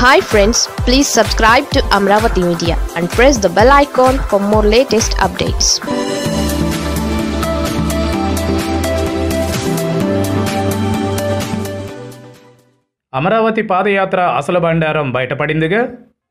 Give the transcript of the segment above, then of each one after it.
hi friends please subscribe to Amaravati media and press the bell icon for more latest updates Amaravati padayatra అసలు బండారం బయటపడిందిగా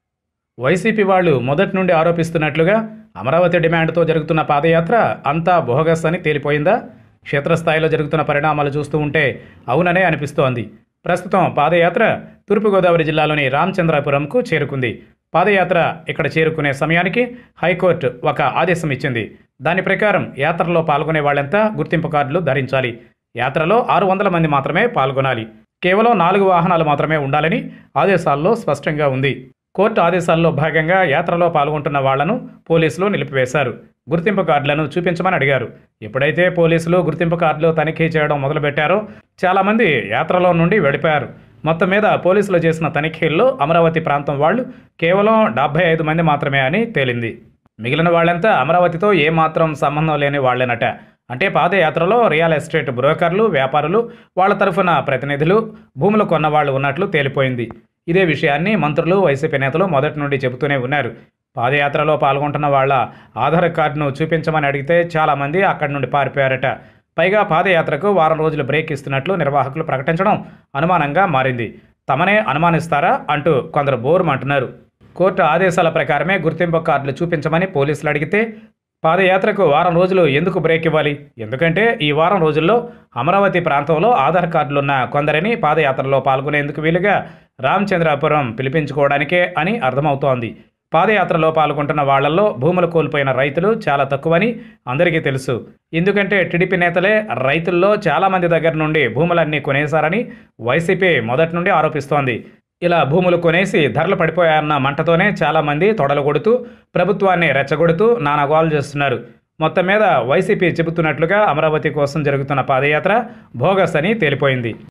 YCP వాళ్ళు మొదటి నుండి ఆరోపిస్తున్నట్లుగా అమరావతి డిమాండ్తో జరుగుతున్న పాదయాత్ర అంతా బోగస్ అని తేలిపోయిందా క్షేత్రస్థాయిలో జరుగుతున్న పరిణామాలు చూస్తూ ఉంటే అవుననే అనిపిస్తోంది ప్రస్తుతం పాదయాత్ర తూర్పుగోదావరి జిల్లాలోని రామచంద్రాపురంకు చేరుకుంది పాదయాత్ర ఇక్కడ చేరుకునే సమయానికి హైకోర్టు ఒక ఆదేశం ఇచ్చింది దాని ప్రకారం యాత్రలో పాల్గొనే వాళ్ళంతా గుర్తింపు కార్డులు ధరించాలి యాత్రలో ఆరు వందల మంది మాత్రమే పాల్గొనాలి కేవలం నాలుగు వాహనాలు మాత్రమే ఉండాలని ఆదేశాల్లో స్పష్టంగా ఉంది కోర్టు ఆదేశాల్లో భాగంగా యాత్రలో పాల్గొంటున్న వాళ్లను పోలీసులు నిలిపివేశారు గుర్తింపు కార్డులను చూపించమని అడిగారు ఎప్పుడైతే పోలీసులు గుర్తింపు కార్డులు తనిఖీ చేయడం మొదలుపెట్టారో చాలామంది యాత్రలో నుండి వెళ్ళిపోయారు మొత్తం మీద పోలీసులు చేసిన తనిఖీల్లో అమరావతి ప్రాంతం వాళ్ళు కేవలం డెబ్బై ఐదు మంది మాత్రమే అని తేలింది మిగిలిన వాళ్ళంతా అమరావతితో ఏమాత్రం సంబంధం లేని వాళ్లేనట అంటే పాదయాత్రలో రియల్ ఎస్టేట్ బ్రోకర్లు వ్యాపారులు వాళ్ళ తరఫున ప్రతినిధులు భూములు కొన్నవాళ్ళు ఉన్నట్లు తేలిపోయింది ఇదే విషయాన్ని మంత్రులు వైసీపీ నేతలు మొదటి నుండి చెబుతూనే ఉన్నారు పాదయాత్రలో పాల్గొంటున్న వాళ్ళ ఆధార్ కార్డును చూపించమని అడిగితే చాలామంది అక్కడి నుండి పారిపోయారట పైగా పాదయాత్రకు వారం రోజులు బ్రేక్ ఇస్తున్నట్లు నిర్వాహకులు ప్రకటించడం అనుమానంగా మారింది తమనే అనుమానిస్తారా అంటూ కొందరు బోరుమంటున్నారు కోర్టు ఆదేశాల ప్రకారమే గుర్తింపు కార్డులు చూపించమని పోలీసులు అడిగితే పాదయాత్రకు వారం రోజులు ఎందుకు బ్రేక్ ఇవ్వాలి ఎందుకంటే ఈ వారం రోజుల్లో అమరావతి ప్రాంతంలో ఆధార్ కార్డులున్న కొందరిని పాదయాత్రలో పాల్గొనేందుకు వీలుగా రామచంద్రాపురం పిలిపించుకోవడానికే అని అర్థమవుతోంది పాదయాత్రలో పాల్గొంటున్న వాళ్లలో భూములు కోల్పోయిన రైతులు చాలా తక్కువని అందరికీ తెలుసు ఎందుకంటే టీడీపీ నేతలే రైతుల్లో చాలామంది దగ్గర నుండి భూములన్నీ కొనేశారని వైసీపీ మొదటి నుండి ఆరోపిస్తోంది ఇలా భూములు కొనేసి ధరలు పడిపోయాయన్న మంటతోనే చాలామంది తొడలు కొడుతూ ప్రభుత్వాన్ని రెచ్చగొడుతూ నానాగోలు చేస్తున్నారు మొత్తం మీద వైసీపీ చెబుతున్నట్లుగా అమరావతి కోసం జరుగుతున్న పాదయాత్ర భోగస్ అని తేలిపోయింది